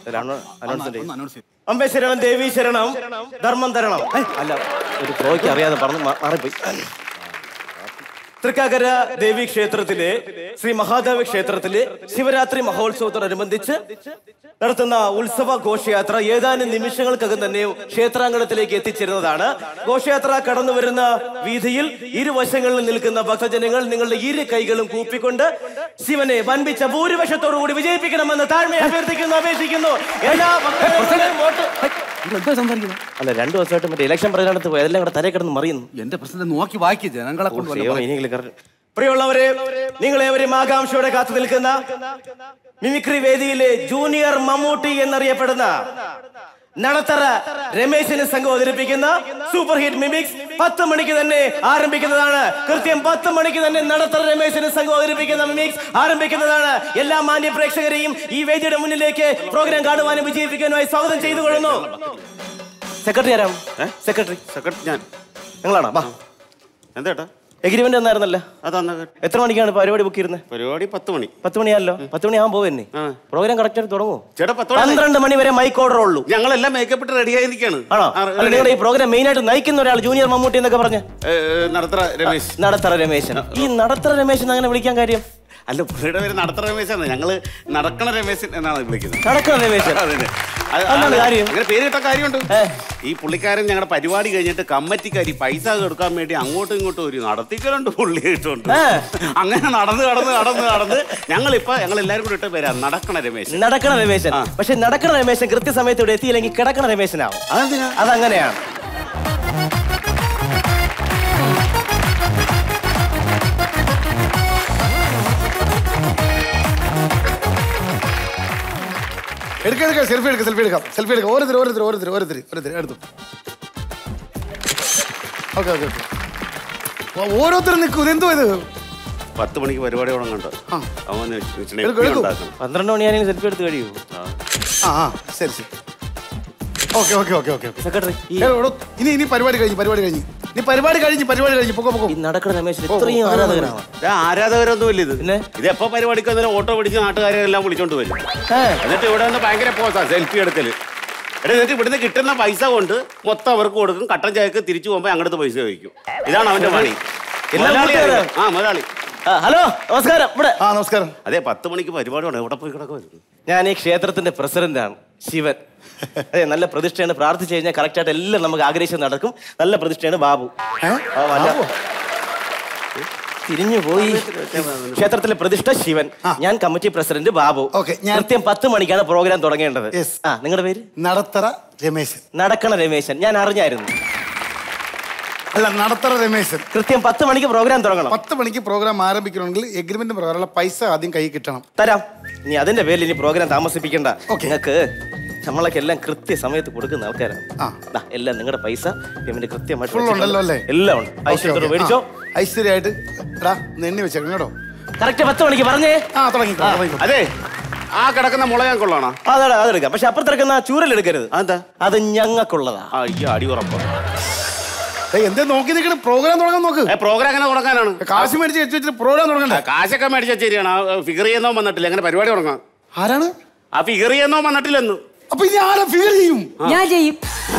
Announce അമ്പേ ശരണം ദേവി ശരണം ധർമ്മം തരണം ഏ, അല്ല ഒരു ഫ്ലോയ്ക്ക് അറിയാതെ പറഞ്ഞു മാ- മാറിപ്പോയി തൃക്കാക്കര ദേവി ക്ഷേത്രത്തിലെ ശ്രീ മഹാദേവ ക്ഷേത്രത്തിലെ ശിവരാത്രി മഹോത്സവത്തോടനുബന്ധിച്ച് നടത്തുന്ന ഉത്സവ ഘോഷയാത്ര ഏതാനും നിമിഷങ്ങൾക്കകം തന്നെ ക്ഷേത്രാങ്കണത്തിലേക്ക് എത്തിച്ചേരുന്നതാണ് ഘോഷയാത്ര കടന്നു വരുന്ന വീതിയിൽ ഇരുവശങ്ങളിൽ നിൽക്കുന്ന ഭക്തജനങ്ങൾ നിങ്ങളുടെ ഇരു കൈകളും കൂപ്പിക്കൊണ്ട് ശിവനെ വൻപിച്ച ഭൂരിപക്ഷത്തോടുകൂടി വിജയിപ്പിക്കണമെന്ന് താഴ്മയെ അഭ്യർത്ഥിക്കുന്നു അപേക്ഷിക്കുന്നു എല്ലാ ഭക്തജനങ്ങളെയും വോട്ട് എന്താ സംസാരിക്കുന്നത് അല്ല രണ്ടു ദിവസമായിട്ട് മറ്റേ ഇലക്ഷൻ പ്രചാരണത്തിൽ പോയി അതെല്ലാം കൂടെ തലേ കിടന്ന് മറിയുന്നു എന്റെ പ്രശ്നം നോക്കി വായിക്ക് ജനങ്ങളെ കൊണ്ട് വല്ല ദൈവമേ, ഇനിയെങ്കിലും കറ- പ്രിയമുള്ളവരെ നിങ്ങളേവരും ആകാംക്ഷയോടെ കാത്തു നിൽക്കുന്ന മിമിക്രി വേദിയിലെ ജൂനിയർ മമ്മൂട്ടി എന്നറിയപ്പെടുന്ന നടത്തറ രമേശിന് സംഘം അവതരിപ്പിക്കുന്ന സൂപ്പർ ഹിറ്റ് മിമിക്സ് പത്ത് മണിക്ക് തന്നെ ആരംഭിക്കുന്നതാണ് കൃത്യം പത്ത് മണിക്ക് തന്നെ നടത്തറ രമേശിന് സംഘം അവതരിപ്പിക്കുന്ന മിമിക്സ് ആരംഭിക്കുന്നതാണ് എല്ലാ മാന്യ പ്രേക്ഷകരെയും ഈ വേദിയുടെ മുന്നിലേക്ക് പ്രോഗ്രാം കാണുവാനും വിജയിപ്പിക്കാനുമായി സ്വാഗതം ചെയ്തു കൊള്ളുന്നു സെക്രട്ടറി ആരാം സെക്രട്ടറി സെക്രട്ടറി ഞാൻ നിങ്ങളാണോ വാ എന്താ എഗ്രിമെന്റ് എന്നായിരുന്നല്ലോ അതാ എത്ര മണിക്കാണ് പരിപാടി ബുക്ക് ചെയ്യുന്നത് പരിപാടി പത്ത് മണി പത്ത് മണിയാണല്ലോ പത്ത് മണിയാകുമ്പോൾ പോവന്നെ ആ. പ്രോഗ്രാം കറക്റ്റ് ആയിട്ട് തുടങ്ങുമോ ചേട്ടാ പത്ത് മണി പന്ത്രണ്ട് മണി വരെ മൈക്ക് ഓർഡർ ഉള്ളൂ ഞങ്ങളെല്ലാം മേക്കപ്പ് ഇട്ട് റെഡിയായി നിൽക്കാണ് ആണോ അല്ല നിങ്ങളുടെ ഈ പ്രോഗ്രാം മെയിൻ ആയിട്ട് നയിക്കുന്ന ഒരാൾ ജൂനിയർ മമ്മൂട്ടി എന്നൊക്കെ പറഞ്ഞ നടത്തറ രമേശ് നടത്തറ രമേശൻ ഈ നടത്തറ രമേശൻ അങ്ങനെ വിളിക്കാൻ കാര്യം അല്ല പുള്ളിയുടെ പേര് നടത്തറ രമേശാണ് ഞങ്ങള് നടക്കണ രമേശൻ എന്നാണ് വിളിക്കുന്നത് നടക്കണ രമേശൻ അതന്നെ. അത് അതാണ് അത് കാര്യം. അങ്ങനെ പേര് കിട്ടാൻ കാര്യമുണ്ട് ഏ. ഈ പുള്ളിക്കാരൻ ഞങ്ങളുടെ പരിപാടി കഴിഞ്ഞിട്ട് കമ്മറ്റിക്കാരി പൈസ കൊടുക്കാൻ വേണ്ടി അങ്ങോട്ടും ഇങ്ങോട്ടും ഒരു നടത്തിക്കലുണ്ട് പുള്ളി ഇട്ടുണ്ട് ഏ. അങ്ങനെ നടന്ന് നടന്ന് നടന്ന് നടന്ന് ഞങ്ങളിപ്പോ ഞങ്ങൾ എല്ലാരും കൂടി ഇട്ട പേരാ നടക്കണ രമേശൻ നടക്കണ രമേശൻ ആ. പക്ഷെ നടക്കണ രമേശൻ കൃത്യസമയത്ത് ഇവിടെ എത്തിയില്ലെങ്കിൽ കിടക്കണ രമേശനാവും അതെന്തിനാ അതങ്ങനെയാണ് എടുക്ക എടുക്ക സെൽഫി എടുക്ക സെൽഫി എടുക്കാം സെൽഫി എടുക്കാം ഓരോരുത്തർ ഓരോരുത്തർ ഓരോരുത്തർ ഓരോരുത്തർ ഓരോരുത്തർ എടുത്തു ഓക്കെ ഓക്കെ ഓക്കെ ഓരോരുത്തർ നിൽക്കൂ ഇതെന്തോ ഇത് പത്ത് മണിക്ക് പരിപാടി തുടങ്ങണ്ട ആ. അവൻ ഇച്ചിരി എടുക്കൂ, എടുക്കൂ. ഉണ്ടാക്കണം പന്ത്രണ്ട് മണിയാണെങ്കിൽ സെൽഫി എടുത്ത് കഴിയൂ ആ ആ ശരി ശരി okay okay okay okay okay secretary ഈ ഇനി ഇനി പരിപാടി കഴിഞ്ഞു പരിപാടി കഴിഞ്ഞു ഇനി പരിപാടി കഴിഞ്ഞ് പരിപാടി കഴിഞ്ഞ് പൊക്കോ പൊക്കോ ഈ നടക്കണ രമേശൻ ഇത്രയും ആരാധകരാണ് ഇത് ആരാധകരൊന്നും ഇല്ല ഇത് പിന്നെ? ഇത് എപ്പോ പരിപാടിക്ക് വന്നാലും ഓട്ടോ പിടിച്ച് നാട്ടുകാരെ എല്ലാം വിളിച്ചോണ്ട് വരും ഏ എന്നിട്ട് ഇവിടെ വന്ന് ഭയങ്കര പോസാ സെൽഫി എടുക്കല് എടാ എന്നിട്ട് ഇവിടുന്ന് കിട്ടുന്ന പൈസ കൊണ്ട് മൊത്തം അവർക്ക് കൊടുക്കും കട്ടൻ ചായക്ക് തിരിച്ചു പോകുമ്പോ അങ്ങോട്ട് പൈസ കഴിക്കും ഇതാണ് അവന്റെ പണി എല്ലാം മുതലാളി കൂട്ടുകാരാ? ആ മുതലാളി ആ, ഹലോ നമസ്കാരം ഇവിടെ ആ നമസ്കാരം അതെ പത്ത് മണിക്ക് പരിപാടിയാണ് എവിടെ പോയി കിടക്കുമായിരുന്നു ഞാൻ ഈ ക്ഷേത്രത്തിന്റെ പ്രസിഡന്റാണ് ശിവൻ അതെ നല്ല പ്രതിഷ്ഠയാണ് പ്രാർത്ഥിച്ചു കഴിഞ്ഞാൽ കറക്റ്റ് ആയിട്ട് എല്ലാം നമുക്ക് ആഗ്രഹിച്ചത് നടക്കും നല്ല പ്രതിഷ്ഠയാണ് ബാബു ഏ? ആ, വല്ല- തിരിഞ്ഞു പോയി ക്ഷേത്രത്തിലെ പ്രതിഷ്ഠ ശിവൻ ഞാൻ കമ്മിറ്റി പ്രസിഡന്റ് ബാബു Okay, ഞാൻ- കൃത്യം പത്ത് മണിക്കാണ് പ്രോഗ്രാം തുടങ്ങേണ്ടത് Yes. ആ നിങ്ങളുടെ പേര് നടത്തറ രമേശൻ നടക്കണ രമേശൻ ഞാൻ അറിഞ്ഞായിരുന്നു അല്ല നടത്തറ രമേശൻ കൃത്യം പത്ത് മണിക്ക് പ്രോഗ്രാം തുടങ്ങണം പത്ത് മണിക്ക് പ്രോഗ്രാം ആരംഭിക്കണമെങ്കിൽ എഗ്രിമെന്റ് പ്രകാരമുള്ള പൈസ ആദ്യം കൈ കിട്ടണം തരാം ഇനി അതിന്റെ പേരിൽ ഇനി പ്രോഗ്രാം താമസിപ്പിക്കണ്ട Okay. നിങ്ങൾക്ക് നമ്മളൊക്കെ എല്ലാം കൃത്യസമയത്ത് കൊടുക്കുന്ന ആൾക്കാരാണ് ആ. ദാ, എല്ലാം നിങ്ങളുടെ പൈസ പേയ്മെന്റ് കൃത്യമായിട്ട് Full ഉണ്ടല്ലോ അല്ലേ? വെച്ചിട്ടുണ്ട്. എല്ലാം ഉണ്ട് Okay, ഐശ്വര്യത്തോട് okay. മേടിച്ചോ ആ, ഐശ്വര്യമായിട്ട് എടാ നെണ്ണി വെച്ചേക്കണം കേട്ടോ കറക്റ്റ് പത്ത് മണിക്ക് പറഞ്ഞേ ആ തുടങ്ങി തുടങ്ങി അതെ ആ കിടക്കുന്ന മുള ഞാൻ കൊള്ളാണോ അതാണ് അതെടുക്കാം പക്ഷെ അപ്പുറത്തെടുക്കുന്ന ചൂരലെടുക്കരുത് അതെന്താ അത് ഞങ്ങൾക്കുള്ളതാ ആ ഈ അടി ഉറപ്പാ ഏയ് എന്തേ നോക്കി നിൽക്കണ പ്രോഗ്രാം തുടങ്ങാൻ നോക്ക് ഏ പ്രോഗ്രാം എങ്ങനെ തുടങ്ങാനാണ് കാശ് മേടിച്ച് വെച്ച് വെച്ചിട്ട് പ്രോഗ്രാം ആ, തുടങ്ങണ്ടേ കാശൊക്കെ മേടിച്ച ശരിയാണ് ഫിഗർ ചെയ്യുന്നോ വന്നിട്ടില്ല എങ്ങനെ പരിപാടി തുടങ്ങാം ആരാണ് ആ ഫിഗർ ചെയ്യുന്നോ വന്നിട്ടില്ലെന്ന് അപ്പൊ ഇനി ആരാ ഫിഗർ ചെയ്യും ഞാൻ ചെയ്യും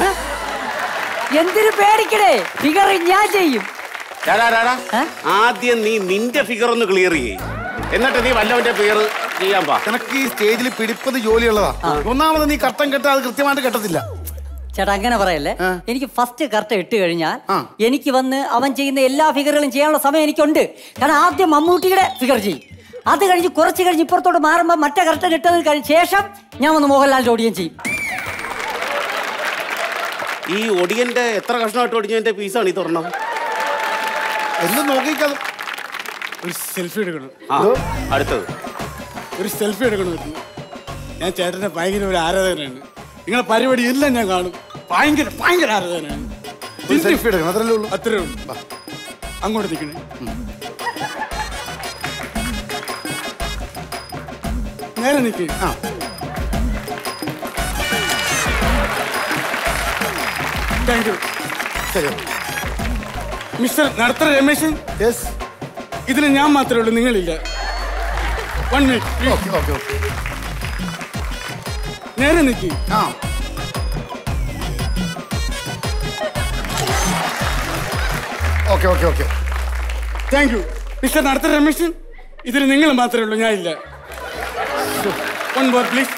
എന്തിനു പേടിക്കണേ ഫിഗർ ഞാൻ ചെയ്യും രാടാ, രാടാ. ഏ? ആദ്യം നീ നിന്റെ ഫിഗർ ഒന്ന് ക്ലിയർ ചെയ്യ് എന്നിട്ട് നീ വല്ലവന്റെ ഫിഗർ ചെയ്യാൻ പാ നിനക്ക് ഈ സ്റ്റേജിൽ പിടിപ്പത് ജോലിയുള്ളതാ ഒന്നാമത് നീ കട്ടം കെട്ടാ അത് കൃത്യമായിട്ട് കെട്ടത്തില്ല ചേട്ടാ അങ്ങനെ പറയല്ലേ ആ. എനിക്ക് ഫസ്റ്റ് കറക്റ്റ് ഇട്ട് കഴിഞ്ഞാൽ ആ. എനിക്ക് വന്ന് അവൻ ചെയ്യുന്ന എല്ലാ ഫിഗറുകളും ചെയ്യാനുള്ള സമയം എനിക്കുണ്ട് കാരണം ആദ്യം മമ്മൂട്ടിയുടെ ഫിഗർ ചെയ്യും അത് കഴിഞ്ഞ് കുറച്ച് കഴിഞ്ഞ് ഇപ്പുറത്തോട്ട് മാറുമ്പോൾ മറ്റേ കറക്റ്റ് കിട്ടതിന് കഴിഞ്ഞ ശേഷം ഞാൻ വന്ന് മോഹൻലാലിന്റെ ഓടിയും ചെയ്യും ഈ ഒടിയന്റെ എത്ര കഷ്ണമായിട്ട് ഒടിഞ്ഞതിന്റെ പീസാണ് ഈ തുറണം എന്ത് നോക്കിക്കാതെ ഒരു സെൽഫി എടുക്കണം ആ അടുത്തത് ഒരു സെൽഫി എടുക്കണമായിരുന്നു ഞാൻ ചേട്ടന്റെ ഭയങ്കര ഒരു ആരാധകനാണ് നിങ്ങളെ പരിപാടി എല്ലാം ഞാൻ കാണും ഭയങ്കര ഭയങ്കര ആരാധകനാണ് ഒരു സെൽഫി എടുക്കണം അത്രല്ലേ ഉള്ളൂ അത്രേ ഉള്ളൂ അങ്ങോട്ട് നിൽക്കണേ നേരെ നിൽക്ക് ആ താങ്ക് യു ശരി മിസ്റ്റർ നടത്തറ രമേശൻ യെസ് ഇതിൽ ഞാൻ മാത്രമേ ഉള്ളൂ നിങ്ങളില്ല one minute okay okay okay നേരെ നിൽക്കി ആ okay okay okay thank you mister Nadatha Rameshan ഇതിൽ നിങ്ങൾ മാത്രമേ ഉള്ളൂ ഞാൻ ഇല്ല വൺ മോർ പ്ലീസ്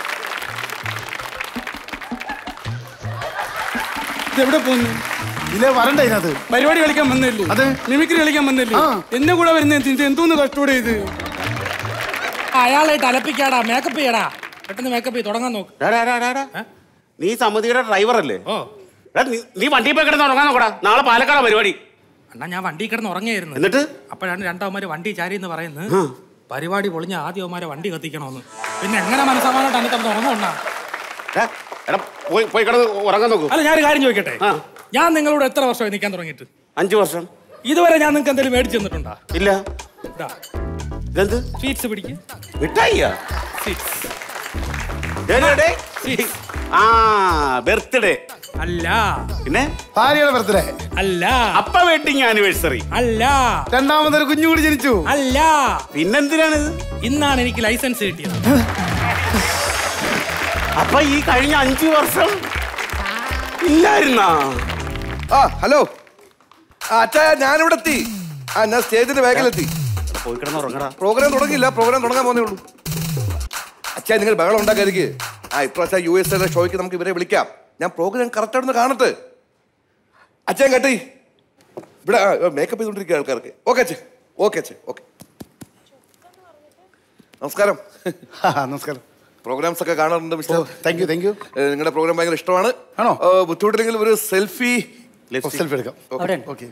ഇതെവിടെ പോകുന്നു ഇതിലെ വരണ്ട ഇതിനകത്ത് പരിപാടി കളിക്കാൻ വന്നില്ലേ അതെ. മിമിക്രി കളിക്കാൻ വന്നില്ലേ ആ. എന്നെ കൂടെ വരുന്ന ഇത് എന്തോന്ന് കഷ്ടോടെ ഇത് അയാളായിട്ട് അലപ്പിക്കാടാ മേക്കപ്പ് ചെയ്യടാ പെട്ടെന്ന് മേക്കപ്പ് ചെയ്ത് തുടങ്ങാൻ നോക്ക് ഡാ, ഡാ, ഡാ, ഡാ, ഡാ. നീ സമിതിയുടെ ഡ്രൈവർ അല്ലേ ഓ എടാ, നീ- നീ വണ്ടി പോയി കിടന്ന് ഉറങ്ങാൻ നോക്കടാ നാളെ പാലക്കാട് പരിപാടി അണ്ണാ ഞാൻ വണ്ടി കിടന്ന് ഉറങ്ങിയായിരുന്നു എന്നിട്ട് അപ്പോഴാണ് രണ്ടാവന്മാര് വണ്ടി ചാരി എന്ന് പറയുന്നത് പരിപാടി പൊളിഞ്ഞ ആദ്യം അവന്മാരെ വണ്ടി കത്തിക്കണമെന്ന് പിന്നെ എങ്ങനെ മനസ്സമാനായിട്ട് അന്നെ കിടന്ന് ഉറങ്ങുണ്ണാ എടാ, എടാ പോയി പോയി കിടന്ന് ഉറങ്ങാൻ നോക്കൂ അല്ല ഞാനൊരു കാര്യം ചോദിക്കട്ടെ ആ. ഞാൻ നിങ്ങളോട് എത്ര വർഷമായി നിൽക്കാൻ തുടങ്ങിയിട്ട് അഞ്ചു വർഷം ഇതുവരെ ഞാൻ നിങ്ങൾക്ക് എന്തെങ്കിലും മേടിച്ചു തന്നിട്ടുണ്ടോ ഇല്ല ഇതാ ഇതെന്ത് സ്വീറ്റ്സ് പിടിക്കും മിഠായിയാ sweets day, day, day. Sweets ആ ബർത്ത്ഡേ അല്ല പിന്നെ ഭാര്യയുടെ ബർത്ത്ഡേ അല്ല അപ്പ വെഡിങ് ആനിവേഴ്സറി അല്ല രണ്ടാമതൊരു കുഞ്ഞു കൂടി ജനിച്ചു അല്ല പിന്നെന്തിനാണിത് ഇന്നാണ് എനിക്ക് ലൈസൻസ് കിട്ടിയത് അപ്പൊ ഈ കഴിഞ്ഞ അഞ്ചു വർഷം ഇല്ലായിരുന്നാ ആ ഹലോ ആ അച്ഛാ ഞാനിവിടെ എത്തി ആ ഞാൻ സ്റ്റേജിന്റെ ബാഗിലെത്തി പോയി കിടന്ന് ഉറങ്ങടാ പ്രോഗ്രാം തുടങ്ങിയില്ല പ്രോഗ്രാം തുടങ്ങാൻ പോകുന്നേ ഉള്ളൂ അച്ഛാ നിങ്ങൾ ബഹളം ഉണ്ടാക്കാതിരിക്ക് ആ ഇപ്രാവശ്യം യു എസ് എയുടെ ഷോയ്ക്ക് നമുക്ക് ഇവരെ വിളിക്കാം ഞാൻ പ്രോഗ്രാം കറക്റ്റ് ആണെന്ന് കാണട്ടെ അച്ഛൻ കേട്ടി ഇവിടെ മേക്കപ്പ് ചെയ്തുകൊണ്ടിരിക്കുക ആൾക്കാർക്ക് ഓക്കെ അച്ഛൻ ഓക്കെ അച്ഛൻ ഓക്കെ നമസ്കാരം ആ, നമസ്കാരം പ്രോഗ്രാംസ് ഒക്കെ കാണാറുണ്ട് mister thank you thank you നിങ്ങളുടെ പ്രോഗ്രാം ഭയങ്കര ഇഷ്ടമാണ് ആണോ? ഏ, ബുദ്ധിമുട്ടില്ലെങ്കിൽ ഒരു സെൽഫി സെൽഫി എടുക്കാം അവിടെ okay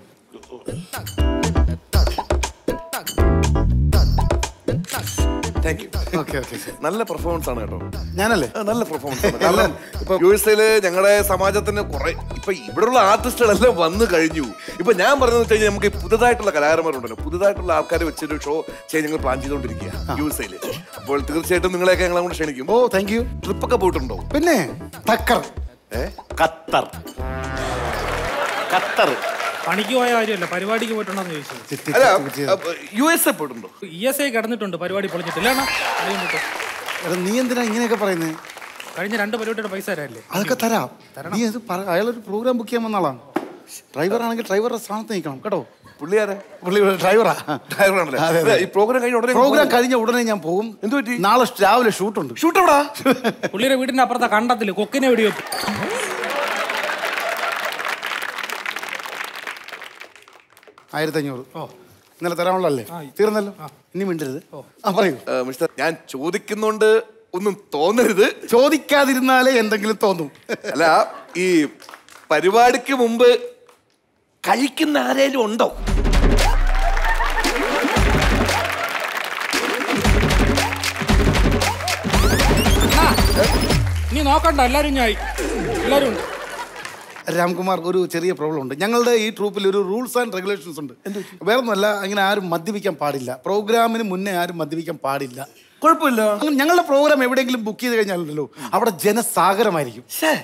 thank you okay okay നല്ല പെർഫോമൻസ് ആണ് കേട്ടോ ഞാനല്ലേ ആ, നല്ല പെർഫോമൻസ് ആണ് കാരണം ഇപ്പൊ യു എസ് എയില് ഞങ്ങളുടെ സമാജത്തിന് കുറെ ഇപ്പൊ ഇവിടെയുള്ള ആർട്ടിസ്റ്റുകളെല്ലാം വന്നു കഴിഞ്ഞു ഇപ്പൊ ഞാൻ പറഞ്ഞതെന്ന് വെച്ച് കഴിഞ്ഞാൽ നമുക്ക് ഈ പുതുതായിട്ടുള്ള കലാകാരന്മാരുണ്ടല്ലോ പുതുതായിട്ടുള്ള ആൾക്കാരെ വെച്ചൊരു ഷോ ചെയ്യാൻ ഞങ്ങൾ പ്ലാൻ ചെയ്തുകൊണ്ടിരിക്കുക യു എസ് എയില് അപ്പോൾ തീർച്ചയായിട്ടും നിങ്ങളെയൊക്കെ ഞങ്ങളെ കൊണ്ട് ക്ഷണിക്കും ഓ താങ്ക് യു ട്രിപ്പൊക്കെ പോയിട്ടുണ്ടോ പിന്നെ തക്കർ ഏ ഖത്തർ ഖത്തർ പണിക്ക് പോയ കാര്യമല്ല പരിപാടിക്ക് പോയിട്ടുണ്ടോന്ന് ചോദിച്ചു അല്ല യു എസ് എ പോയിട്ടുണ്ടോ ഇ എസ് ഐ കിടന്നിട്ടുണ്ട് പരിപാടി പൊളിഞ്ഞിട്ടില്ല അണ്ണാ? അറിയുന്നുണ്ട്. എടാ നീ എന്തിനാ ഇങ്ങനെയൊക്കെ പറയുന്നത് കഴിഞ്ഞ രണ്ട് പരിപാടിയുടെ പൈസ തരാല്ലേ അതൊക്കെ തരാം നീ അത് പറ അയാളൊരു പ്രോഗ്രാം ബുക്ക് ചെയ്യാൻ വന്ന ആളാണ് ഡ്രൈവർ ആണെങ്കിൽ ഡ്രൈവറുടെ സ്ഥാനത്ത് നിൽക്കണം കേട്ടോ പുള്ളിയാരെ പുള്ളി ഡ്രൈവറാ ഡ്രൈവറാണല്ലേ അതെ, അതെ. ഈ പ്രോഗ്രാം കഴിഞ്ഞ ഉടനെ പ്രോഗ്രാം കഴിഞ്ഞ ഉടനെ ഞാൻ പോകും എന്ത് പറ്റി? നാളെ രാവിലെ ഷൂട്ടുണ്ട് ഷൂട്ട് എവിടാ പുള്ളിയുടെ വീടിന്റെ അപ്പുറത്തെ കണ്ടത്തില് കൊക്കിനെ വെടിവെപ്പ് ആയിരത്തി അഞ്ഞൂറ് ഓ ഇന്നലെ തരാനുള്ളല്ലേ തീർന്നല്ലോ ഇനി മിണ്ടരുത് ആ പറയൂ ഏ, മിസ്റ്റർ ഞാൻ ചോദിക്കുന്നോണ്ട് ഒന്നും തോന്നരുത് ചോദിക്കാതിരുന്നാലേ എന്തെങ്കിലും തോന്നും അല്ല ഈ പരിപാടിക്ക് മുമ്പ് കഴിക്കുന്ന ആരേലും ഉണ്ടോ നീ നോക്കണ്ട എല്ലാരും ഞാൻ എല്ലാരും ഉണ്ട് രാംകുമാർ ഒരു ചെറിയ പ്രോബ്ലം ഉണ്ട് ഞങ്ങളുടെ ഈ ട്രൂപ്പിൽ ഒരു റൂൾസ് ആൻഡ് റെഗുലേഷൻസ് ഉണ്ട് വേറെ ഒന്നുമല്ല അങ്ങനെ ആരും മദ്യപിക്കാൻ പാടില്ല പ്രോഗ്രാമിന് മുന്നേ ആരും മദ്യപിക്കാൻ പാടില്ല കുഴപ്പമില്ല അങ്ങനെ ഞങ്ങളുടെ പ്രോഗ്രാം എവിടെയെങ്കിലും ബുക്ക് ചെയ്ത് കഴിഞ്ഞാലുണ്ടല്ലോ അവിടെ ജനസാഗരമായിരിക്കും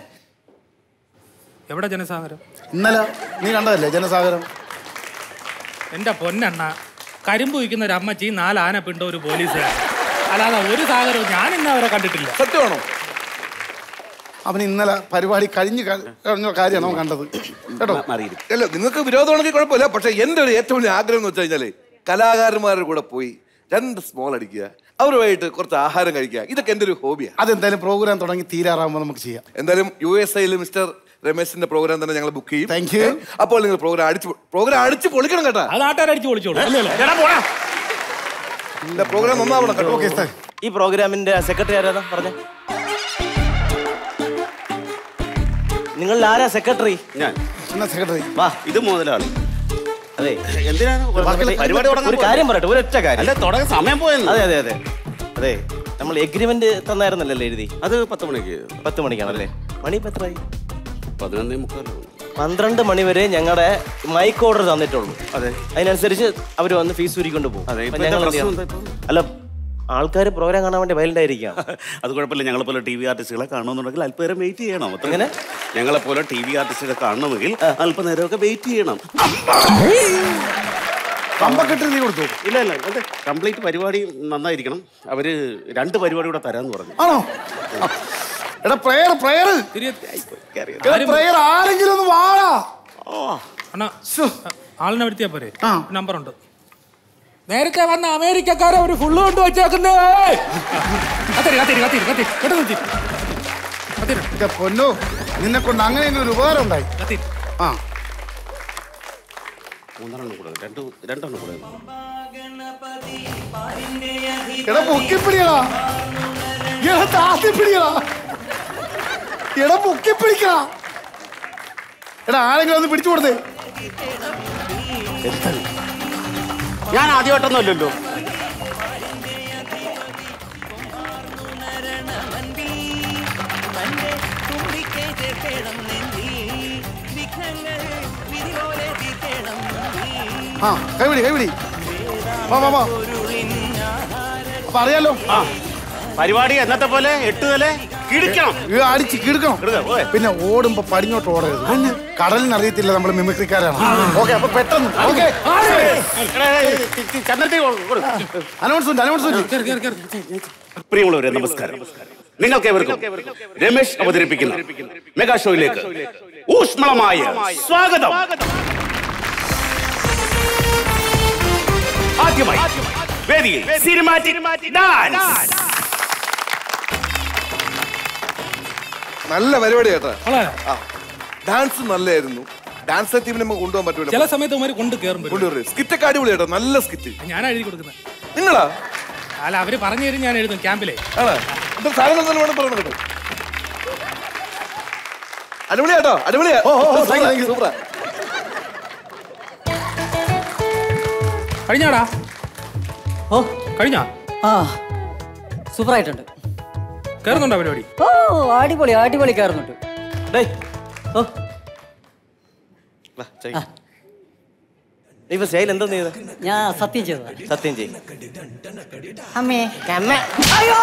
എവിടെ ജനസാഗരം ഇന്നലെ നീ കണ്ടതല്ലേ ജനസാഗരം എന്റെ പൊന്നെണ്ണ കരിമ്പ് വിൽക്കുന്ന ഒരു അമ്മച്ചി നാല് ആന പിണ്ട ഒരു പോലീസുകാരൻ അല്ലാതെ ഒരു സാഗരവും ഞാൻ ഇന്ന് അവരെ കണ്ടിട്ടില്ല സത്യമാണോ അവൻ ഇന്നലെ പരിപാടി കഴിഞ്ഞ് ക- കഴിഞ്ഞ കാര്യമാണ് അവൻ കണ്ടത് കേട്ടോ മാറിയിരിക്കും അല്ല നിങ്ങൾക്ക് വിരോധമാണെങ്കിൽ കുഴപ്പമില്ല പക്ഷെ എൻ്റെ ഒരു ഏറ്റവും വലിയ ആഗ്രഹം എന്ന് വെച്ച് കഴിഞ്ഞാല് കലാകാരന്മാരുടെ കൂടെ പോയി രണ്ട് സ്മോൾ അടിക്കുക അവരുമായിട്ട് കുറച്ച് ആഹാരം കഴിക്കുക ഇതൊക്കെ എൻ്റെ ഒരു ഹോബിയാണ് അതെന്തായാലും പ്രോഗ്രാം തുടങ്ങി തീരാറാകുമ്പോൾ നമുക്ക് ചെയ്യാം എന്തായാലും യു എസ് ഐയിൽ മിസ്റ്റർ രമേശിന്റെ പ്രോഗ്രാം തന്നെ ഞങ്ങൾ ബുക്ക് ചെയ്യും Thank you. അപ്പോൾ നിങ്ങൾ പ്രോഗ്രാം അടിച്ച് പ്രോഗ്രാം അടിച്ച് പൊളിക്കണം കേട്ടാ അത് നാട്ടുകാരടിച്ച് പൊളിച്ചോളൂ അല്ലല്ലോ എടാ പോടാ പ്രോഗ്രാം നന്നാവണം കേട്ടോ ഓക്കെ സാർ ഈ പ്രോഗ്രാമിന്റെ സെക്രട്ടറി ആരാ പറഞ്ഞ നിങ്ങളിൽ ആരാ സെക്രട്ടറി ഞാൻ എന്നാ സെക്രട്ടറി വാ ഇത് മുതലാളി അതെ എന്തിനാണ് പരിപാടി തുടങ്ങാൻ ഒരു കാര്യം പറയട്ടെ ഒരൊറ്റ കാര്യം അല്ല തുടങ്ങാൻ സമയം പോയെന്ന് അതെ അതെ അതെ അതെ നമ്മൾ എഗ്രിമെന്റ് തന്നായിരുന്നല്ലോ എഴുതി അത് പത്ത് മണിക്ക് പത്ത് മണിക്കാണല്ലേ മണി ഇപ്പൊ എത്രയായി പതിനൊന്നേ മുക്കാലാണ് പന്ത്രണ്ട് മണി വരെ ഞങ്ങളുടെ മൈക്ക് ഓർഡർ തന്നിട്ടുള്ളൂ അതെ. അതിനനുസരിച്ച് അവർ വന്ന് ഫീസ് ഉരിക്കൊണ്ട് പോകും അതെ, ഇപ്പൊ അപ്പൊ ഞങ്ങൾ എന്താ എന്ത് പ്രശ്നം ചെയ്യണം? അല്ല ആൾക്കാർ പ്രോഗ്രാം കാണാൻ വേണ്ടി വൈൽഡ് ആയിരിക്കാം അത് കുഴപ്പമില്ല ഞങ്ങളെ പോലെ ടി വി ആർട്ടിസ്റ്റുകളെ കാണണമെന്നുണ്ടെങ്കിൽ അല്പനേരം വെയിറ്റ് ചെയ്യണം അത്ര എങ്ങനെ? ഞങ്ങളെ പോലെ ടി വി ആർട്ടിസ്റ്റുകളെ കാണണമെങ്കിൽ അല്പനേരമൊക്കെ വെയിറ്റ് ചെയ്യണം കമ്പക്കെട്ട് നീ കൊടുത്തു ഇല്ല ഇല്ല അത് കംപ്ലീറ്റ് പരിപാടി നന്നായിരിക്കണം അവര് രണ്ട് പരിപാടി കൂടെ തരാന്ന് പറഞ്ഞു ആണോ എടാ പ്രയർ പ്രയർ പ്രയർ ആരെങ്കിലും ഒന്ന് വാടാ അണ്ണാ ശ്ശോ. ആളിനെ വരുത്തിയാ പോരെ ആ. നമ്പർ ഉണ്ട് നേരത്തെ വന്ന അമേരിക്കക്കാരെ ഒരു ഫുള്ള് കൊണ്ട് വെച്ചേക്കുന്നേ കത്തിരി കത്തിരി കത്തിരി കത്തിരി പെട്ടെന്ന് കത്തിരി കത്തിരി എന്റെ പൊന്നു നിന്നെ കൊണ്ട് അങ്ങനെ ഒരു ഉപകാരം ഉണ്ടായി കത്തിരി ആ മൂന്നെണ്ണം കൂടെ രണ്ട് രണ്ടെണ്ണം കൂടെ എടാ പൊക്കിപ്പിടിയടാ എടാ താത്തിപ്പിടിയടാ എടാ പൊക്കിപ്പിടിക്കടാ എടാ ആരെങ്കിലും ഒന്ന് പിടിച്ചു കൊടുത്തേ ഞാൻ ആദ്യമായിട്ടൊന്നും അല്ലല്ലോ ആ കൈപിടി കൈപിടി വാ വാ വാ അപ്പൊ അറിയാലോ ആ പരിപാടി എന്നത്തെ പോലെ എട്ട് നില കിടിക്കണം ഇത് അടിച്ച് കിടക്കണം കിടുക്ക, പോയെ. പിന്നെ ഓടുമ്പോ പടിഞ്ഞോട്ട് ഓടരുത് കടലിന് അറിയത്തില്ല നമ്മൾ മിമിക്രിക്കാരാണ് ഓക്കെ അപ്പൊ പെട്ടെന്ന് ഓക്കെ ചന്ദ്രത്തിൽ അനൗൺസ്മെന്റ് അനൗൺസ്മെന്റ് കേറി കേറി കേറി പ്രിയമുള്ളവരെ നമസ്കാരം നിങ്ങൾക്ക് ഏവർക്കും രമേശ് അവതരിപ്പിക്കുന്ന മെഗാ ഷോയിലേക്ക് ഊഷ്മളമായ സ്വാഗതം ആദ്യമായി വേദിയിൽ സിനിമാറ്റിക് ഡാൻസ് നല്ല പരിപാടി കേട്ടാ വളരെ ഡാൻസ് നല്ലായിരുന്നു ഡാൻസ് ടീമിനെ നമുക്ക് കൊണ്ടുപോകാൻ പറ്റൂല ചില സമയത്ത് ഉമാര് കൊണ്ട് കയറും വരും. കൊണ്ടുവരും സ്കിറ്റൊക്കെ അടിപൊളി കേട്ടോ നല്ല സ്കിറ്റ് ഞാനാ എഴുതി കൊടുക്കുന്നത് നിങ്ങളാ അല്ല അവര് പറഞ്ഞു തരും ഞാൻ എഴുതും ക്യാമ്പിലെ ആണോ എന്താ സാധനം തന്നെ വേണം പറയണം കേട്ടോ അടിപൊളിയാ കേട്ടോ അടിപൊളിയാ ഓ, ഓ, ഓ, thank you, thank you. സൂപ്പറാ കഴിഞ്ഞാടാ ഓ കഴിഞ്ഞാ ആ സൂപ്പറായിട്ടുണ്ട് കയറുന്നുണ്ടോ പരിപാടി ഓ അടിപൊളി അടിപൊളി കയറുന്നുണ്ട് ഡേയ് ഓ വാ, ചെയ്യ്. ഇപ്പൊ സ്റ്റൈൽ എന്താ ചെയ്ത ഞാൻ സത്യം ചെയ്തതാ സത്യം ചെയ്യും അമ്മേ അയ്യോ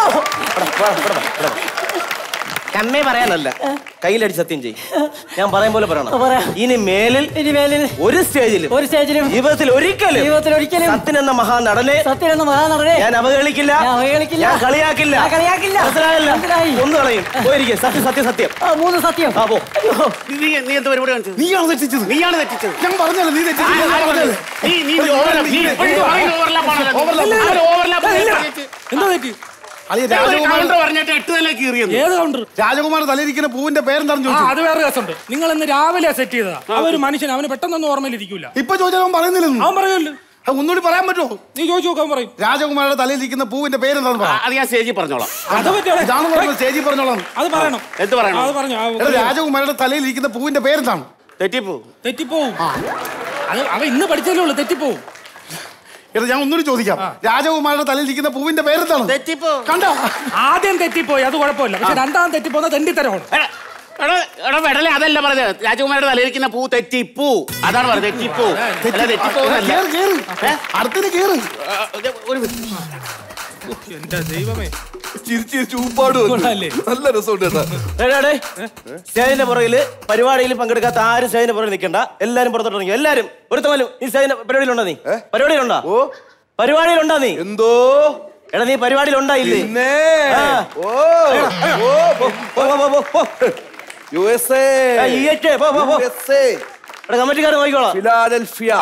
കമ്മേ പറയാനല്ല കയ്യിലടി സത്യം ചെയ്യും ഞാൻ പറയും പോലെ ഓ, പറയണം പറയാം. ഇനി മേലിൽ ഇനി മേലിൽ ഒരു സ്റ്റേജിലും ഒരു സ്റ്റേജിലും ജീവിതത്തിൽ ഒരിക്കലും ജീവിതത്തിൽ ഒരിക്കലും സത്യൻ എന്ന മഹാനടനെ സത്യം എന്ന മഹാനടനെ ഞാൻ അവഹേളിക്കില്ല ഞാൻ അവഹേളിക്കില്ല. ഞാൻ കളിയാക്കില്ല ഞാൻ കളിയാക്കില്ല. മനസ്സിലായല്ല മനസ്സിലായി. ഒന്ന് കളയും പോയിരിക്കും സത്യം സത്യം സത്യം ആ മൂന്ന് സത്യം ആ പോ അയ്യോ നീ നീ എന്ത് പരിപാടി കാണിച്ചത് നീയാണ് തെറ്റിച്ചത് നീയാണ് തെറ്റിച്ചത് ഞാൻ പറഞ്ഞല്ലോ നീ തെറ്റിച്ചത് ഞാൻ പറഞ്ഞല്ലോ. നീ നീ overlap- നീ ഇപ്പോഴും പറയുന്നത് overlap ആണല്ലോ. അവര് overlap പറഞ്ഞിട്ട് എന്താ തെറ്റി അളിയ ഒരു രാജകുമാരൻ counter പറഞ്ഞിട്ട് എട്ട് നില കീറിയെന്ന് ഏത് കൗണ്ടർ രാജകുമാരൻ തലയിരിക്കുന്ന പൂവിന്റെ പേരെന്താണെന്ന് ആ ചോദിച്ചു അത് വേറെ രസമുണ്ട് നിങ്ങൾ ഇന്ന് രാവിലെ സെറ്റ് ചെയ്തതാ അവര് മനുഷ്യൻ അവന് പെട്ടെന്നൊന്നും ഓർമ്മയിലിരിക്കൂല ഇപ്പൊ ചോദിച്ചാൽ അവൻ പറയുന്നില്ലെന്ന് അവൻ പറയുമല്ലോ അത് ഒന്നുകൂടി പറയാൻ പറ്റുമോ നീ ചോദിച്ചു നോക്കാൻ പറയും രാജകുമാരുടെ തലയിലിരിക്കുന്ന പൂവിന്റെ പേരെന്താന്ന് പറ അത് ഞാൻ സ്റ്റേജിൽ പറഞ്ഞോളാം അത് പറ്റിയ ഇതാണ് പറഞ്ഞത് സ്റ്റേജിൽ പറഞ്ഞോളാം അത് പറയണം എന്ത് പറയണം? അത് പറഞ്ഞു ആ, എടാ രാജകുമാരുടെ തലയിലിരിക്കുന്ന പൂവിന്റെ പേരെന്താണ് തെറ്റിപ്പോ തെറ്റിപ്പോവും അത് അവ ഇന്ന് പഠിച്ചല്ലേ ഉള്ളു തെറ്റിപ്പോവും എടാ ഞാൻ ഒന്നുകൂടി ചോദിക്കാം രാജകുമാരുടെ തലയിലിരിക്കുന്ന പൂവിന്റെ പേരെന്താണ് തെറ്റിപ്പോ കണ്ട ആദ്യം തെറ്റിപ്പോയി അത് കുഴപ്പമില്ല പക്ഷെ രണ്ടാം തെറ്റിപ്പോന്ന തെണ്ടിത്തരമാണ് എടാ, എടാ, എടാ വെടലെ അതല്ല പറഞ്ഞത് രാജകുമാരുടെ തലയിരിക്കുന്ന പൂ തെറ്റിപ്പൂ അതാണ് പറഞ്ഞത് തെറ്റിപ്പൂ അല്ല തെറ്റിപ്പൂ എന്നല്ല. കേറ് കേറ് ഏ? അടുത്തിന് കേറ് ആ, ഇത് ഒരു എന്റെ ദൈവമേ ചിരിച്ച് ചിരിച്ച് ഊപ്പാട് വന്നു. കൊള്ളാല്ലേ? നല്ല രസമുണ്ട് കേട്ടാ ഡേയ് ഡേയ് ഡേയ്. സ്റ്റേജിന്റെ പുറകില് പരിപാടിയിൽ പങ്കെടുക്കാത്ത ആരും സ്റ്റേജിന്റെ പുറകിൽ നിൽക്കണ്ട എല്ലാരും പുറത്തോട്ട് ഇറങ്ങി എല്ലാരും ഒരുത്തമലും ഈ സ്റ്റേജിന്റെ പരിപാടിയിലുണ്ടോ നീ പരിപാടിയിലുണ്ടോ ഓ പരിപാടിയിലുണ്ടോ നീ എന്തോ എടാ നീ പരിപാടിയിലുണ്ടോ ഇല്ലേ പിന്നെ ആ. ഓ ഓ പോ, പോ, പോ, പോ, പോ. യു എസ് എ ആ, ഈ എച്ച്, പോ, പോ, പോ. യു എസ് എ എടാ കമ്മിറ്റിക്കാരൻ നോക്കിക്കോളാം ഫിലാഡൽഫിയ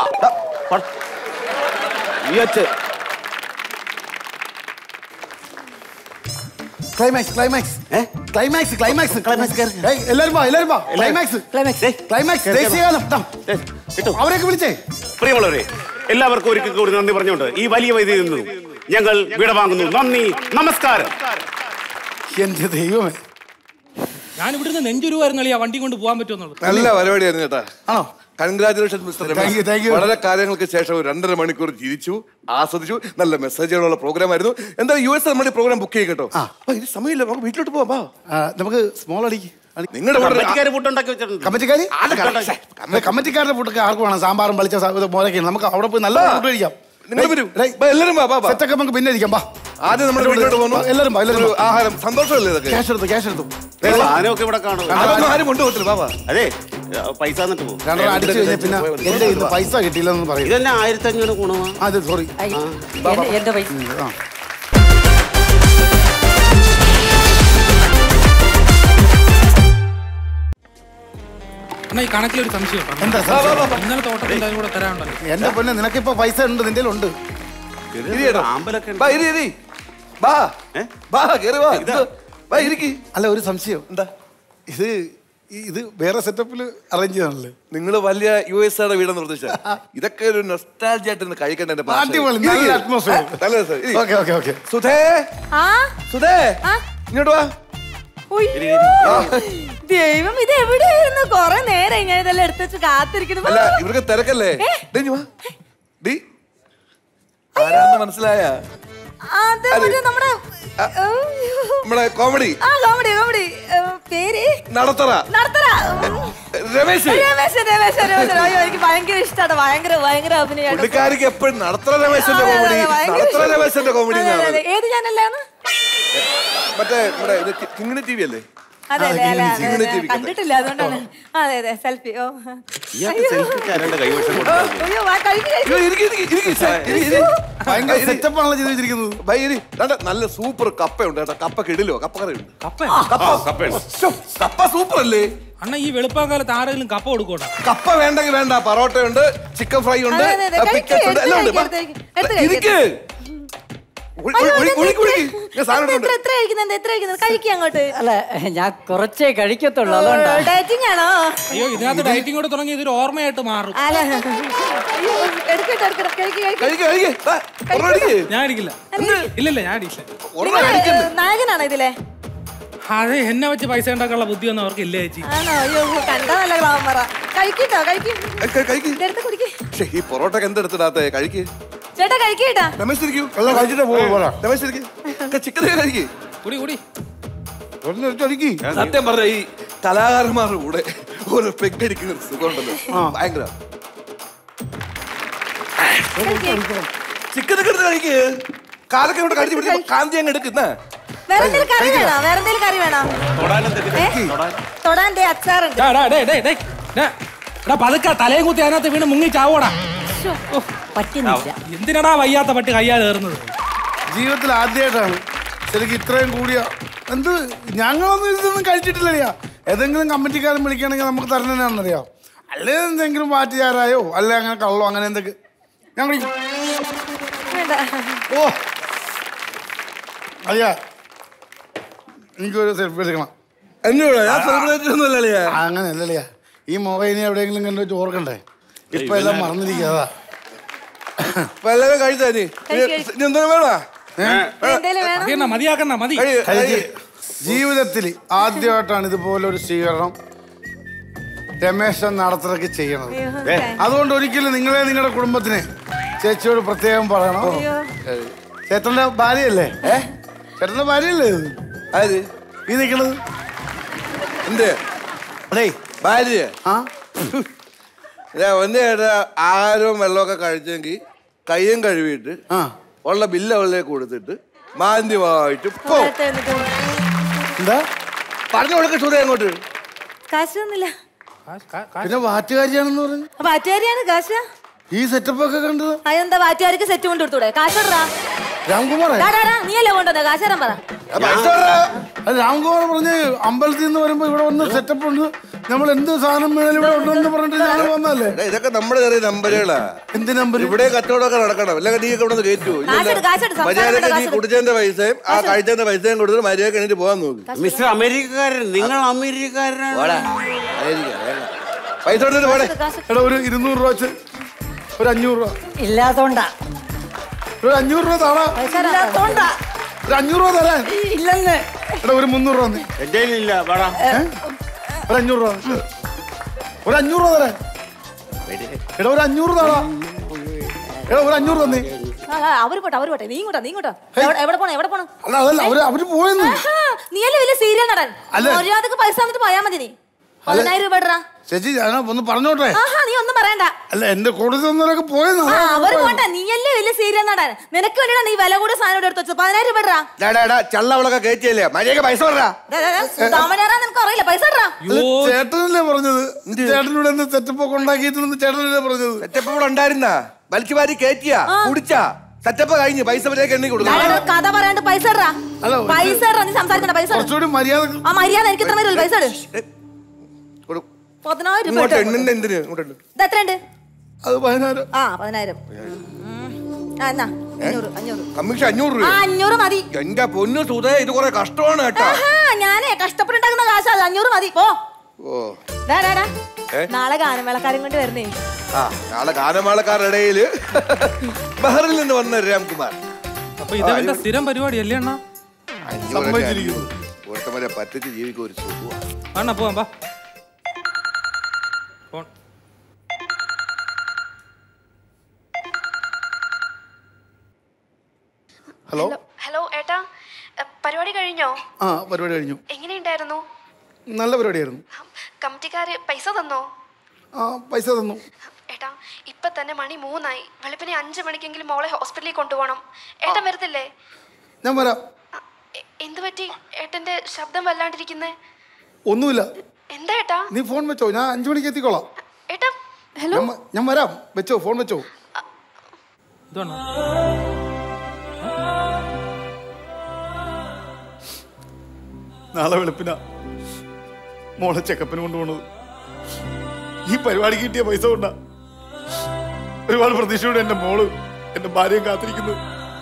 ഈ H. Climax climax climax climax climax എല്ലാരും വാ എല്ലാരും വാ ക്ലൈമാക്സ് ക്ലൈമാക്സ് ക്ലൈമാക്സ് ദേശീയഗാനം ദാ. ഏ, കിട്ടോ അവരെയൊക്കെ വിളിച്ചേ പ്രിയമുള്ളവരെ എല്ലാവർക്കും ഒരിക്കൽ കൂടി നന്ദി പറഞ്ഞുകൊണ്ട് ഈ വലിയ വേദിയിൽ നിന്നും ഞങ്ങൾ വിട വാങ്ങുന്നു നന്ദി നമസ്കാരം എന്റെ ദൈവമേ ഞാൻ ഇവിടുന്ന് നെഞ്ചുരുവായിരുന്നു അളിയാ വണ്ടി കൊണ്ട് പോകാൻ പറ്റുമെന്നുള്ളത് നല്ല പരിപാടിയായിരുന്നു ചേട്ടാ ആണോ congratulation mister Thank you, thank you. വളരെ കാര്യങ്ങൾക്ക് ശേഷം ഒരു രണ്ടര മണിക്കൂർ ചിരിച്ചു ആസ്വദിച്ചു നല്ല മെസ്സേജുകളുള്ള പ്രോഗ്രാം ആയിരുന്നു എന്താ യു എസ് നമ്മുടെ പ്രോഗ്രാം ബുക്ക് ചെയ്യും കേട്ടോ അപ്പൊ ഇത് സമയമില്ല നമുക്ക് വീട്ടിലോട്ട് പോവാം വാ. ആ, നമുക്ക് സ്മോൾ അടിക്ക് നിങ്ങളുടെ കൂടെ ഒരു- കമ്പനിക്കാര് ഫുഡുണ്ടാക്കി വെച്ചിട്ടുണ്ട് കമ്മിറ്റിക്കാരി അല്ല, കമ്മിറ്റിക്കാരുടെ ഫുഡൊക്കെ ആർക്ക് വേണം സാമ്പാറും വലിച്ച മോരൊക്കെയാണ് നമുക്ക് അവിടെ പോയി നല്ല ഫുഡ് കഴിക്കാം നിങ്ങൾ വരൂ വാ, എല്ലാവരും വാ, വാ, വാ. സെറ്റൊക്കെ നമുക്ക് പിന്നെ ഇരിക്കാം വാ ആദ്യം നമ്മുടെ വീട്ടിലോട്ട് പോകുന്നു എല്ലാവരും വാ, എല്ലാവരും ഒരു വാ. ആഹാരം സന്തോഷമല്ലേ ഇതൊക്കെ ക്യാഷ് എടുത്തു ക്യാഷ് എടുത്തു സാധനമൊക്കെ ഇവിടെ കാണും അതൊന്നും ആരും കൊണ്ടുപോകത്തില്ല ബാബാ അതെ പൈസ എന്നിട്ട് പോകും രണ്ടെണ്ണം അടിച്ചു കഴിഞ്ഞാൽ പിന്നെ എന്റെ ഇന്ന് പൈസ കിട്ടിയില്ലെന്ന് പറയും ഇതന്നെ ആയിരത്തി അഞ്ഞൂറ് ഗുണമാ അത് സോറി ഐ, എന്റെ- എന്റെ പൈസ ആ എന്നാ ഈ കണക്കിലൊരു സംശയം ഉണ്ടോ? എന്താ സംശയം? ഇന്നലെ തോട്ടത്തിന്റെ അതും കൂടെ തരാനുണ്ടല്ലോ എന്റെ പൊന്നെ നിനക്കിപ്പോ പൈസ ഉണ്ട് നിന്റെ ഉണ്ട് ഇരി ചേട്ടാ. ആമ്പലൊക്കെ ബാ, ഇരി, ഇരി. ബാ. ഏ? ബാ, കേറി വാ. ഇത്, ബാ, ഇരിക്ക്. അല്ല ഒരു സംശയം എന്താ ഇത് ഈ- ഇത് വേറെ സെറ്റപ്പിൽ അറേഞ്ച് ചെയ്താണല്ലേ നിങ്ങൾ വലിയ യു എസ് ആടെ വീടെന്ന് പ്രതീക്ഷ ഇതൊക്കെ ഒരു നൊസ്റ്റാൾജി ആയിട്ട് കഴിക്കേണ്ട എന്റെ ഭാഷ. അടിപൊളി, ഇരിക്ക്. നല്ല atmosphere. ആ, നല്ല രസം. ഇരി. ഓക്കെ ഓക്കെ ഓക്കെ സുധേ ആ സുധേ ആ? ഇങ്ങോട്ട് വാ ഉയ്യോ. ദൈവം ഇത് എവിടെയായിരുന്നു കൊറേ നേരം ഞാൻ ഇതെല്ലാം എടുത്തു വെച്ച് കാത്തിരിക്കണം അല്ല ഇവർക്ക് തിരക്കല്ലേ ഡേ, ഇങ്ങ് വാ. ഡി. ആരാന്ന് മനസ്സിലായ അത് മറ്റേ നമ്മുടെ നമ്മളെ കോമഡി ആ കോമഡി കോമഡി പേര് നടത്തറ നടത്തറ രമേശ് രമേശൻ രമേശൻ രമേശൻ അയ്യോ എനിക്ക് ഭയങ്കര ഇഷ്ടമാണ് ഭയങ്കര ഭയങ്കര അഭിനയാണ് പുള്ളിക്കാരിക്ക് എപ്പോഴും നടത്തറ രമേശന്റെ അതെ, അതെ, കോമഡി ഭയങ്കര നടത്തറ ഇഷ്ടം. രമേശന്റെ കോമഡി അതെ, അതെ, അതെ. ഏത് ചാനലാണ് മറ്റേ നമ്മുടെ ഇത് കിങ്ങിണി ടി വി അല്ലേ അതെ അതെ അതെ അതെ, കിങ്ങിണി അതെ ടി വി കണ്ടിട്ടില്ല അതുകൊണ്ടാണ് അതെ അതെ സെൽഫി ഓ ഇയാൾക്ക് സെൽഫിക്കാരന്റെ കൈവശം കൊടുത്തു അയ്യോ വാ കഴിക്ക് കഴിക്ക്. ഭയങ്കര സെറ്റപ്പ് ആണല്ലോ ചെയ്ത് വെച്ചിരിക്കുന്നത് ഭൈ, ഇരി. ദാണ്ട നല്ല സൂപ്പർ കപ്പയുണ്ട് കേട്ടോ കപ്പ കിടിലോ കപ്പക്കറിയുണ്ട് കപ്പ ശ്ശോ, കപ്പ സൂപ്പർ അല്ലേ അണ്ണ ഈ വെളുപ്പാക്കാലത്ത് ആരെങ്കിലും കപ്പ കൊടുക്കോട്ടെ കപ്പ വേണ്ടെങ്കിൽ വേണ്ട പൊറോട്ട ഉണ്ട് ചിക്കൻ ഫ്രൈ ഉണ്ട് അതെ, അതെ, അതെ. പിക്കൽസ് ഉണ്ട് കഴിക്ക്, എല്ലാം ഉണ്ട് എടുത്ത് കഴിക്ക്, എടുത്ത് കഴിക്ക്. ഇരിക്ക് ഒഴി- ഒഴി- ഒഴി- ഒഴിക്ക്, ഒഴിക്ക്. ഞാൻ സാധനം എത്ര ഇട്ടുണ്ട്. എത്ര കഴിക്കുന്നത് എത്ര കഴിക്കുന്നത് കഴിക്കുക അങ്ങോട്ട് അല്ല ഞാൻ കുറച്ചേ കഴിക്കത്തുള്ളൂ അതുകൊണ്ടാണ് ഡയറ്റിംഗ് ആണോ അയ്യോ ഇതിനകത്ത് ഡയറ്റിംഗ് കൂടെ തുടങ്ങി ഇതൊരു ഓർമ്മയായിട്ട് മാറും അല്ല അയ്യോ, എടുക്കട്ടെ എടുക്കട്ടെ കഴിക്ക് കഴിക്ക് കഴിക്ക്, കഴിക്ക്. ദാ, ഒരെണ്ണം അടിക്ക്. ഞാൻ അടിക്കില്ല ഇല്ലില്ല ഞാൻ അടിക്കില്ല ഒരെണ്ണം അടിക്കണ്ട. നിങ്ങള് നായകനാണോ ഇതിലെ അതെ എന്നെ വെച്ച് പൈസ ഉണ്ടാക്കാനുള്ള ബുദ്ധിയൊന്നും അവർക്ക് ഇല്ല ചേച്ചി ആണോ അയ്യോ കണ്ടാ നല്ല ഗ്ലാമറ കഴിക്കട്ടോ കഴിക്കും കഴിക്ക്, കഴിക്ക്. ഇതെടുത്ത് കുടിക്ക് ശ്ശെ, ഈ പൊറോട്ടക്ക് എന്തെടുത്തിടാത്ത കഴിക്ക് ചേട്ടാ കഴിക്കേട്ടാ രമേശ് ഇരിക്കൂ എല്ലാം കഴിച്ചിട്ട് പോകും പോരാ രമേശ് ഇരിക്കൂ ചിക്കൻ കഴിക്ക് കുടി കുടി ഒന്ന് എടുത്തടിക്ക് സത്യം പറഞ്ഞ ഈ കലാകാരന്മാരുടെ കൂടെ ഒരു പെക്കടിക്കുന്ന ഒരു സുഖമുണ്ടല്ലോ ഭയങ്കര ചിക്കൻ ഒക്കെ എടുത്ത് കഴിക്ക് കാലൊക്കെ ഇങ്ങോട്ട് കടിച്ചു പിടിച്ച് കാന്തി അങ്ങ് എടുക്കുന്ന വേറെ എന്തെങ്കിലും കറി വേണോ വേറെ എന്തെങ്കിലും കറി വേണോ ഏ? തൊടാൻ ദേ അച്ചാറുണ്ട് ഡാ, ഡാ, ഡേയ്, ഡേയ്, ഡേയ്, ഡാ. എടാ പതുക്കെ തലയും കുത്തി അതിനകത്ത് വീണ് മുങ്ങി ചാവോടാ പറ്റുന്നില്ല എന്തിനടാ വയ്യാത്ത പട്ടി കയ്യാ കയറുന്നത് ജീവിതത്തിൽ ആദ്യമായിട്ടാണ് ശരിക്കും ഇത്രയും കൂടിയ എന്ത് ഞങ്ങളൊന്നും ഇതൊന്നും കഴിച്ചിട്ടില്ലറിയാ ഏതെങ്കിലും കമ്മിറ്റിക്കാരൻ വിളിക്കുകയാണെങ്കിൽ നമുക്ക് തരണനാണെന്നറിയാം അല്ലെ എന്തെങ്കിലും പാറ്റുചാരായോ അല്ലെ അങ്ങനെ കള്ളോ അങ്ങനെ എന്തൊക്കെ ഞാൻ വിളിക്കും വേണ്ട ഓ അയ്യാ എനിക്കൊരു സെൽഫി എടുക്കണം എന്നോട് ഞാൻ സെലിബ്രേറ്റ് ഒന്നും അല്ലേ അങ്ങനെ അല്ലല്ലയാ ഈ മുഖം ഇനി എവിടെയെങ്കിലും കണ്ടു വെച്ച് ഓർക്കണ്ടേ ഇപ്പൊ എല്ലാം മറന്നിരിക്കാതാ വല്ലതും കഴിച്ചാ നീ കഴിക്ക്, ഇനി എന്തെങ്കിലും വേണോ എന്തേലും വേണം മതിയെന്നാ മതിയാക്കണ്ട മതി കഴി, കഴി. ജീവിതത്തിൽ ആദ്യമായിട്ടാണ് ഇതുപോലെ ഒരു സ്വീകരണം രമേശൻ നടത്തലൊക്കെ ചെയ്യണത് അയ്യോ, അതുകൊണ്ട് ഒരിക്കലും നിങ്ങളെ നിങ്ങളുടെ കുടുംബത്തിന് ചേച്ചിയോട് പ്രത്യേകം പറയണം അയ്യോ ചേട്ടന്റെ ഭാര്യയല്ലേ ഏ ചേട്ടന്റെ ഭാര്യയല്ലേ ഇത്? ആര് ഈ നിക്കണത് എന്ത് അതെ ഭാര്യ ആ ഞാൻ ഒന്നേ ആഹാരവും വെള്ളമൊക്കെ കഴിച്ചെങ്കിൽ കയ്യും കഴുകിയിട്ട് ആ ഉള്ള ബില്ല് അവളിലേക്ക് കൊടുത്തിട്ട് മാന്യമായിട്ട് പോ നേരത്തെ വന്നിട്ട് എന്താ പറഞ്ഞു കൊടുക്ക സുധ അങ്ങോട്ട് കാശ് തന്നില്ല പിന്നെ വാറ്റുകാരിയാണെന്ന് പറഞ്ഞു അപ്പൊ ആറ്റുകാരിയാണ് കാശ് ഈ സെറ്റപ്പ് ഒക്കെ കണ്ടത് അതെന്താ വാറ്റുകാർക്ക് സെറ്റ് കൊണ്ട് കൊടുത്തൂടെ കാശോടാ രാംകുമാറേ നീയല്ലേ കൊണ്ടുവന്നത് കാശ് തരാൻ പറ ആ, പൈസ തരാ. അത് രാംകുമാർ പറഞ്ഞ് അമ്പലത്തിൽ നിന്ന് വരുമ്പോ ഇവിടെ വന്ന് സെറ്റപ്പ് ഉണ്ട് നമ്മൾ എന്ത് സാധനം വേണേലും ഇവിടെ ഉണ്ടെന്ന് പറഞ്ഞിട്ട് ഞങ്ങൾ വന്നല്ലേ എടാ, ഇതൊക്കെ നമ്മുടെ ചെറിയ നമ്പറുകളാ എന്ത് നമ്പർ ഇവിടെ കച്ചവടമൊക്കെ നടക്കണം അല്ലെങ്കിൽ നീ ഒക്കെ ഇവിടെ നിന്ന് കയറ്റൂ കാശെടു, കാശെടു, സംസാരം മര്യാദക്ക് വേണ്ട, നീ കാശെടു. കുടിച്ചതിന്റെ പൈസയും ആ കഴിച്ചതിന്റെ പൈസയും കൊടുത്തിട്ട് മര്യാദക്ക് എണീറ്റ് പോകാൻ നോക്കി മിസ്റ്റർ അമേരിക്കക്കാരൻ നിങ്ങൾ അമേരിക്കക്കാരനാണ് പൈസ കൊടുത്തിട്ട് പോടെ എടാ ഒരു ഇരുന്നൂറ് രൂപ വെച്ച് ഒരു അഞ്ഞൂറ് രൂപ ഇല്ലാത്തോണ്ടാ ഒരു അഞ്ഞൂറ് രൂപ താടാ ഇല്ലാത്തോണ്ടാ ഒരു അഞ്ഞൂറ് രൂപ തരാൻ ഇല്ലെന്ന് എടാ ഒരു മുന്നൂറ് രൂപ തന്നേ. എന്റെ ഇല്ല വേടാ ഒരു അഞ്ഞൂറ് രൂപ തന്നേ. ഒരു അഞ്ഞൂറ് രൂപ തരാൻ എടാ ഒരു അഞ്ഞൂറ് താടാ എടാ ഒരു അഞ്ഞൂറ് തന്നെ ആ, ആ, അവര് പോട്ടെ അവര് പോട്ടെ നീ ഇങ്ങോട്ടാ നീ ഇങ്ങോട്ടാ എവിടെ- എവിടെ പോണം എവിടെ പോണം അല്ല അതല്ല അവര് അവര് പോയെന്ന് ആഹാ, നീയല്ലേ വലിയ സീരിയൽ നടൻ അല്ല. മര്യാദക്ക് പൈസ തന്നിട്ട് പോയാ മതി നീ പതിനായിരം രൂപ ഇടറാ ചേച്ചി ഞാൻ ഒന്ന് പറഞ്ഞോട്ടെ ആഹാ നീ ഒന്നും പറയണ്ട അല്ല എന്റെ കൂടുതൽ ഒന്നരൊക്കെ പോയെന്ന് ആ, അവര് പോട്ടെ നീയല്ലേ വലിയ സീരിയൽ നടൻ നിനക്ക് വേണ്ടിയാണ് നീ വില കൂടിയ സാധനം ഇവിടെ എടുത്ത് വെച്ചത് പതിനായിരം രൂപ ഇടറാ ചള്ളവളൊക്കെ കയറ്റിയല്ലേ മര്യാദക്ക് പൈസ പറ താമരാറാ നിനക്ക് അറിയില്ല പൈസ ഇടറാ അല്ല, ചേട്ടനല്ലേ പറഞ്ഞത് ചേട്ടനോട് എന്ത് സെറ്റപ്പ് ഒക്കെ ഉണ്ടാക്കിയിട്ടുണ്ടെന്ന് ചേട്ടനല്ലേ പറഞ്ഞത് സെറ്റപ്പ് ഇവിടെ ഉണ്ടായിരുന്ന വലിച്ചു വാരി കയറ്റിയ കുടിച്ചാ സെറ്റപ്പ് കഴിഞ്ഞ് പൈസ മര്യാദക്ക് എണ്ണി കൊടുക്കും ഞാനൊരു കഥ പറയാണ്ട് പൈസ ഇടറാ അല്ല, ഒരു- പൈസ ഇടറാ നീ സംസാരിക്കണ്ട പൈസ ഇട്. കുറച്ചുകൂടി മര്യാദ ആ മര്യാദ എനിക്ക് ഇത്ര വരും പൈസ ഇട് കൊടു. പതിനായിരം രൂപ ഇങ്ങോട്ട് ഇട്ടോ. എണ്ണിന്റെ എന്തിന് ഇങ്ങോട്ട് എണ്ണ്. ഇത് എത്രയുണ്ട് അത് പതിനായിരം ആ പതിനായിരം ഉം. ആ എന്നാ അഞ്ഞൂറ് അഞ്ഞൂറ് കമ്മീഷൻ അഞ്ഞൂറ് ആ രൂപ അഞ്ഞൂറ് മതി എന്റെ പൊന്നു സുധേ ഇത് കുറെ കഷ്ടമാണ് കേട്ടാ ആഹാ ഞാനേ കഷ്ടപ്പെട്ടുണ്ടാക്കുന്ന കാശാ അത് അഞ്ഞൂറ് മതി പോ ഓ ഡാ, ഡാ, ഡാ. ഏ? നാളെ ഗാനമേളക്കാരും കൊണ്ട് വരണേ ആ നാളെ ഗാനമേളക്കാരുടെ ഇടയില് ബഹറിൽ നിന്ന് വന്ന രാംകുമാർ അപ്പൊ ഇതെന്റെ സ്ഥിരം പരിപാടി അല്ലേ അണ്ണാ സമ്മതിച്ചിരിക്കുന്നു. ഒരുത്തമരെ പറ്റിച്ച് ജീവിക്കും ഒരു സുഖമാണ് അണ്ണാ പോവാം വാ ഫോൺ ഹലോ ഹലോ ഏട്ടാ എ, പരിപാടി കഴിഞ്ഞോ ആ പരിപാടി കഴിഞ്ഞു എങ്ങനെയുണ്ടായിരുന്നു നല്ല പരിപാടിയായിരുന്നു കമ്മിറ്റിക്കാര് പൈസ തന്നോ ആ പൈസ തന്നു ഏട്ടാ ഇപ്പൊ തന്നെ മണി മൂന്നായി വെളുപ്പിനെ അഞ്ചു മണിക്കെങ്കിലും മോളെ ഹോസ്പിറ്റലിൽ കൊണ്ടുപോകണം ഏട്ടൻ വരത്തില്ലേ ഞാൻ വരാം എ- എന്ത് പറ്റി ഏട്ടന്റെ ശബ്ദം വല്ലാണ്ടിരിക്കുന്നേ ഒന്നുമില്ല എന്താ ഏട്ടാ നീ ഫോൺ വെച്ചോ ഞാൻ അഞ്ചു മണിക്ക് എത്തിക്കോളാം ഏട്ടാ ഹലോ ഞാൻ വ- ഞാൻ വരാം വെച്ചോ ഫോൺ വെച്ചോ ഇതാണോ നാളെ വെളുപ്പിന മോളെ ചെക്കപ്പിന് കൊണ്ടുപോണത് ഈ പരിപാടി കിട്ടിയ പൈസ കൊണ്ടാ ഒരുപാട് പ്രതീക്ഷയോടെ എന്റെ മോള് എന്റെ ഭാര്യയും കാത്തിരിക്കുന്നു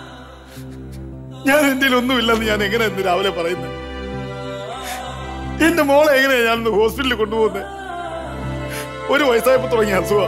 ഞാൻ എന്റെ ഒന്നുമില്ലെന്ന് ഞാൻ എങ്ങനെ ഇന്ന് രാവിലെ പറയുന്നത് എന്റെ മോളെ എങ്ങനെയാ ഞാൻ ഇന്ന് ഹോസ്പിറ്റലിൽ കൊണ്ടുപോകുന്നത് ഒരു വയസ്സായപ്പോ തുടങ്ങിയ അസുഖ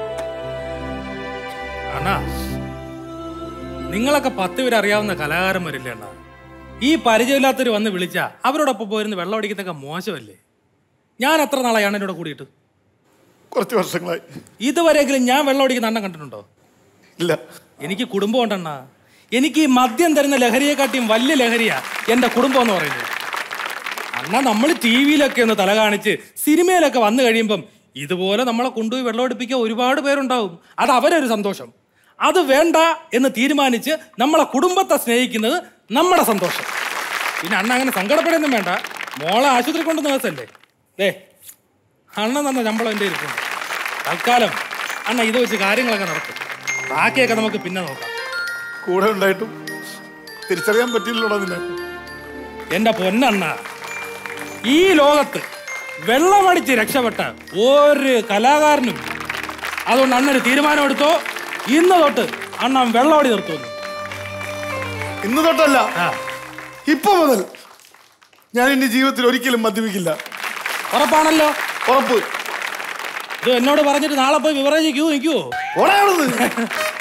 അണ്ണാ നിങ്ങളൊക്കെ പത്ത് പേര് അറിയാവുന്ന കലാകാരന്മാരില്ലേ അണ്ണാ ഈ പരിചയമില്ലാത്തവർ വന്ന് വിളിച്ചാ അവരോടൊപ്പം പോയിരുന്ന് വെള്ളം അടിക്കുന്നൊക്കെ മോശമല്ലേ ഞാൻ എത്ര നാളായി അണ്ണനോട് കൂടിയിട്ട് കുറച്ച് വർഷങ്ങളായി ഇതുവരെയെങ്കിലും ഞാൻ വെള്ളം അടിക്കുന്ന അണ്ണൻ കണ്ടിട്ടുണ്ടോ ഇല്ല എനിക്ക് കുടുംബം ഉണ്ടണ്ണ എനിക്ക് ഈ മദ്യം തരുന്ന ലഹരിയെക്കാട്ടിയും വലിയ ലഹരിയാ എന്റെ കുടുംബം എന്ന് പറയുന്നത് അണ്ണാ നമ്മൾ ടി വിയിലൊക്കെ ഒന്ന് തല കാണിച്ച് സിനിമയിലൊക്കെ വന്നു കഴിയുമ്പം ഇതുപോലെ നമ്മളെ കൊണ്ടുപോയി വെള്ളം അടുപ്പിക്കാൻ ഒരുപാട് പേരുണ്ടാവും അത് അവരൊരു സന്തോഷം അത് വേണ്ട എന്ന് തീരുമാനിച്ച് നമ്മളെ കുടുംബത്തെ സ്നേഹിക്കുന്നത് നമ്മുടെ സന്തോഷം പിന്നെ അണ്ണ അങ്ങനെ സങ്കടപ്പെടുകയൊന്നും വേണ്ട മോളെ ആശുപത്രി കൊണ്ടുവന്ന ദിവസമല്ലേ ദേ അണ്ണൻ തന്ന ശമ്പളം എൻ്റെ ഇരിപ്പുണ്ട് തൽക്കാലം അണ്ണ ഇത് വെച്ച് കാര്യങ്ങളൊക്കെ നടക്കും ബാക്കിയൊക്കെ നമുക്ക് പിന്നെ നോക്കാം കൂടെ ഉണ്ടായിട്ടും തിരിച്ചറിയാൻ പറ്റില്ലല്ലോടാ നിന്നെ എന്റെ പൊന്നണ്ണ ഈ ലോകത്ത് വെള്ളമടിച്ച് രക്ഷപ്പെട്ട ഒരു കലാകാരനും ഇല്ല. അതുകൊണ്ട് അണ്ണൊരു തീരുമാനമെടുത്തോ ഇന്ന് തൊട്ട് അണ്ണൻ വെള്ളമടി നിർത്തുന്നു ഇന്ന് തൊട്ടല്ല ആ ഇപ്പൊ മുതൽ ഞാൻ എന്റെ ജീവിതത്തിൽ ഒരിക്കലും മദ്യപിക്കില്ല ഉറപ്പാണല്ലോ ഉറപ്പ് ഇത് എന്നോട് പറഞ്ഞിട്ട് നാളെ പോയി വിവറേജ് ക്യൂ നിൽക്കുവോ ഓടാണത്